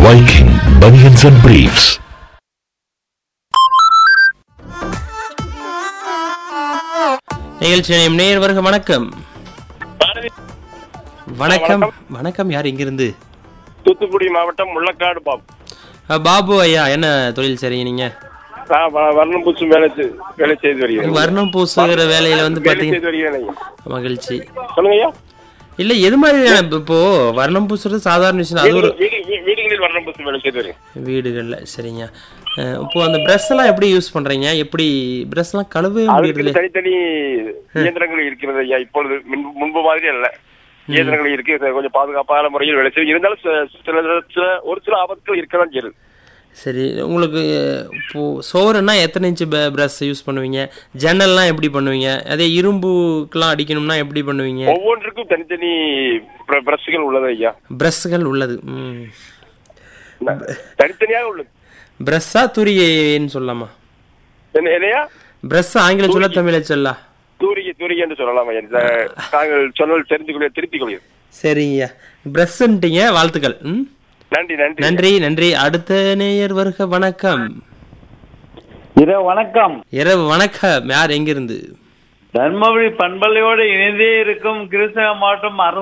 Viking Bunions and Briefs. நிகழ்ச்சி நிலையம் நேயர்வர்க வணக்கம் பாரதி வணக்கம் வணக்கம் யார் இங்கிருந்து தூத்துக்குடி மாவட்டம் முள்ளக்காடு பாப் அஹ், பாபு ஐயா என்ன தொழில் செய்றீங்க நீங்க நான் வ- வர்ணம் பூசும் வேலை செய்- வேலை செய்து வருகிறேன் வர்ணம் பூசுகிற வேலையில வந்து வேலை பாத்தீங்க செய்து வருகிறேன் ஐயா. மகிழ்ச்சி சொல்லுங்க ஐயா இல்ல எது மாதிரியான இப்ப- இப்போ வர்ணம் பூசுறது சாதாரண விஷயம் அது ஒரு வீடு- வீடு- வீடுகளில் வர்ணம் பூசும் வேலை செய்து வருகிறேன் வீடுகள்ல சரிங்க அஹ், இப்போ அந்த பிரஷ் எல்லாம் எப்படி யூஸ் பண்றீங்க எப்படி பிரஷ் எல்லாம் கழுவவே முடியல அதுக்கு தனித்தனி இயந்திரங்கள் இருக்கிறது ஐயா இப்பொழுது முன்பு முன்பு மாதிரி அல்ல இயந்திரங்கள் இருக்கு இது கொஞ்சம் பாதுகாப்பான முறையில் வேலை செய்யும் இருந்தாலும் சில- சில சில ஒரு சில ஆபத்துகள் இருக்கதான் செய்யுது சரி உங்களுக்கு இப்போ சோறுன்னா எத்தனை இன்ச்சு பிரஷ் யூஸ் பண்ணுவீங்க ஜன்னல்லாம் எப்படி பண்ணுவீங்க அதே இரும்புக்கெல்லாம் அடிக்கணும்னா எப்படி பண்ணுவீங்க ஒவ்வொன்றுக்கும் தனித்தனி பிர- பிரஷ்கள் உள்ளது ஐயா பிரஷ்கள் உள்ளது ம் ந- தனித்தனியாக உள்ளது பிரஷ்ஷா துரியன்னு சொல்லலாமா என்ன என்னையா பிரஷ் ஆங்கிலம் சொல்ல தமிழ சொல்லா தூரிகை தூரிகை என்று சொல்லலாம் ஐயா இந்த தாங்கள் சொன்னல் தெரிந்து கொள்ள திருத்திக் கொள்கிறேன் சரிங்கய்யா பிரஷ்ன்ட்டீங்க வாழ்த்துக்கள் ம் நன்றி நன்றி நன்றி நன்றி அடுத்த நேயர் வருக வணக்கம் இரவு வணக்கம் இரவு வணக்கம் யார் எங்கிருந்து தர்மபுரி பண்பலையோடு இணைந்தே இருக்கும் கிருஷ்ண மாவட்டம்